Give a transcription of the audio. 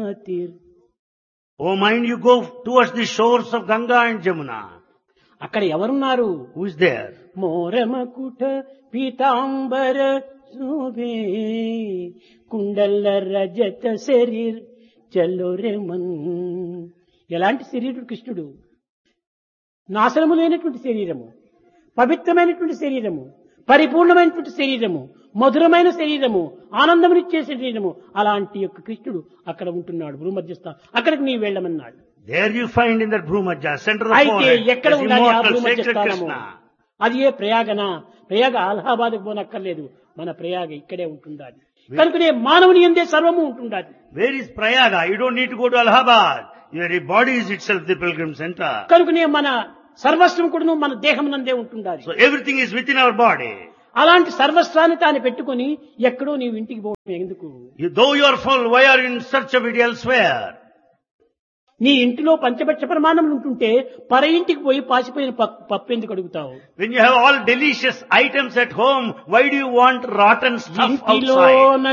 తీర్ Oh mind, you go towards the shores of Ganga and Jamuna. అక్కడ ఎవరున్నారు Who is there? మోరమకుట పీతాంబర శోభే కుండల రజత శరీర్ చల్లోరెమన్ ఎలాంటి శరీరుడు కృష్ణుడు నాశనము లేనటువంటి శరీరము పవిత్రమైనటువంటి శరీరము పరిపూర్ణమైనటువంటి శరీరము మధురమైన శరీరము ఆనందమునిచ్చే శరీరము అలాంటి యొక్క కృష్ణుడు అక్కడ ఉంటున్నాడు భూమధ్యస్థ అక్కడికి నీ వెళ్ళమన్నాడు There you find in that Bhrumaja, center of the అయితే forest, ఎక్కడ is ఉండాలి ఆ immortal, భూమధ్య sacred స్థానము Krishna. అది ఏ ప్రయాగన ప్రయాగ అలహాబాద్కు పోనక్కర్లేదు మన ప్రయాగ ఇక్కడే ఉంటుండాలి కనుకనే మానవుని ఎందే సర్వము ఉంటుండాలి Where is Prayaga? You don't need to go to Allahabad. Your body is itself the pilgrim center. కనుకనే మన సర్వస్వం కూడా మన దేహం నందే ఉంటుండాలి So everything is within our body. అలాంటి సర్వస్వాన్ని తాను పెట్టుకొని ఎక్కడో నీవు ఇంటికి పోవడం ఎందుకు You, though you are full, why are you in search of it elsewhere? నీ ఇంటిలో పంచపక్ష ప్రమాణములు ఉంటుంటే పర ఇంటికి పోయి పాసిపోయిన ప- పప్పు ఎందుకు అడుగుతావు When you have all delicious items at home, why do you want rotten stuff ఇంటిలో outside?